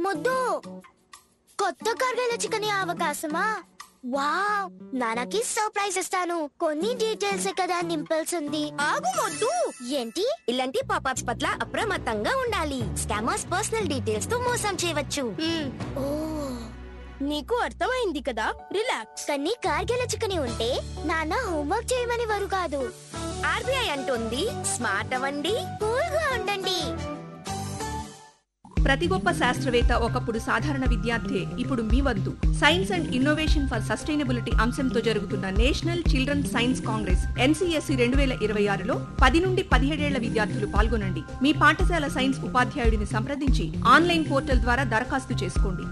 ముద్దు కొత్త కర్రీల చికెన్ అవకాశమా వావ్ నాన్నకి సర్ప్రైజ్ ఇస్తాను కొన్ని డీటెయిల్స్ కదా నింపాల్సింది ఆగు మొద్దు ఏంటి ఇలాంటి పాపాప్స్ పట్ల అప్రమత్తంగా ఉండాలి స్కామర్స్ పర్సనల్ డీటెయిల్స్ తో మోసం చేయవచ్చు హ్మ్, ఓ నీకు అర్థమైంది కదా రిలాక్స్ కానీ కార్గిల చికెన్ ఉంటే నాన్న హోంవర్క్ చేయమని వారు కాదు ఆర్బీఐ అంటుంది స్మార్ట్ అవ్వండి కూల్ గా ఉండండి ప్రతి గొప్ప శాస్త్రవేత్త ఒకప్పుడు సాధారణ విద్యార్థి ఇప్పుడు మీ వద్దు science and innovation for sustainability అంశంతో జరుగుతున్న national children science congress NCSC రెండు వేల ఇరవై ఆరులో పది నుండి పదిహేడేళ్ల విద్యార్థులు పాల్గొనండి మీ పాఠశాల సైన్స్ ఉపాధ్యాయుడిని సంప్రదించి ఆన్లైన్ పోర్టల్ ద్వారా దరఖాస్తు చేసుకోండి